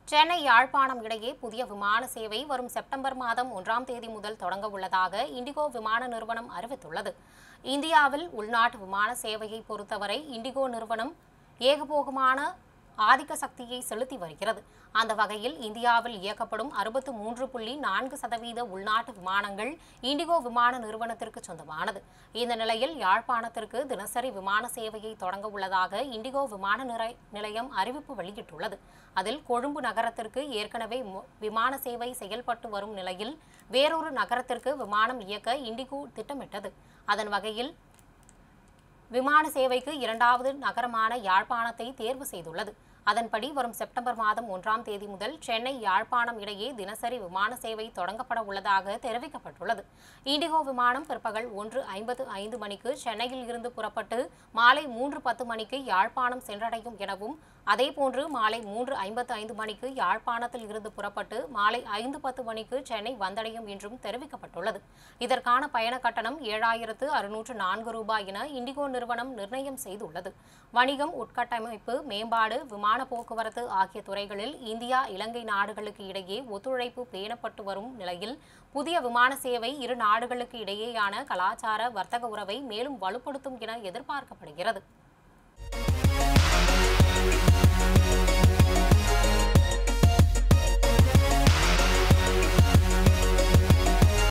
சென்னை யாழ்ப்பாணம் இடையே புதிய விமான சேவை வரும் செப்டம்பர் மாதம் ஒன்றாம் தேதி முதல் தொடங்க உள்ளதாக இண்டிகோ விமான நிறுவனம் அறிவித்துள்ளது இந்தியாவில் உள்நாட்டு விமான சேவையை பொறுத்தவரை இண்டிகோ நிறுவனம் ஏகபோகமான ஆதிக்க சக்தியை செலுத்தி வருகிறது அந்த வகையில் இந்தியாவில் இயக்கப்படும் அறுபத்து மூன்று புள்ளி நான்கு சதவீத உள்நாட்டு விமானங்கள் இண்டிகோ விமான நிறுவனத்திற்கு சொந்தமானது இந்த நிலையில் யாழ்ப்பாணத்திற்கு தினசரி விமான சேவையை தொடங்க உள்ளதாக இண்டிகோ விமான நிறை- நிலையம் அறிவிப்பு வெளியிட்டுள்ளது அதில் கொழும்பு நகரத்திற்கு ஏற்கனவே மு- விமான சேவை செயல்பட்டு வரும் நிலையில் வேறொரு நகரத்திற்கு விமானம் இயக்க இண்டிகோ திட்டமிட்டது அதன் வகையில் விமான சேவைக்கு இரண்டாவது நகரமான யாழ்ப்பாணத்தை தேர்வு செய்துள்ளது அதன்படி வரும் செப்டம்பர் மாதம் ஒன்றாம் தேதி முதல் சென்னை யாழ்ப்பாணம் இடையே தினசரி விமான சேவை தொடங்கப்பட உள்ளதாக தெரிவிக்கப்பட்டுள்ளது இண்டிகோ விமானம் பிற்பகல் ஒன்று ஐம்பது ஐந்து மணிக்கு சென்னையில் இருந்து புறப்பட்டு மாலை மூன்று பத்து மணிக்கு யாழ்ப்பாணம் சென்றடையும் எனவும் அதேபோன்று மாலை மூன்று ஐம்பத்து ஐந்து மணிக்கு யாழ்ப்பாணத்தில் இருந்து புறப்பட்டு மாலை ஐந்து பத்து மணிக்கு சென்னை வந்தடையும் என்றும் தெரிவிக்கப்பட்டுள்ளது இதற்கான பயண கட்டணம் ஏழாயிரத்து அறுநூற்று நான்கு ரூபாய் என இண்டிகோ நிறுவனம் நிர்ணயம் செய்துள்ளது வணிகம் உட்கட்டமைப்பு மேம்பாடு விமான போக்குவரத்து ஆகிய துறைகளில் இந்தியா இலங்கை நாடுகளுக்கு இடையே ஒத்துழைப்பு பேணப்பட்டு வரும் நிலையில் புதிய விமான சேவை இரு நாடுகளுக்கு இடையேயான கலாச்சார வர்த்தக உறவை மேலும் வலுப்படுத்தும் என எதிர்பார்க்கப்படுகிறது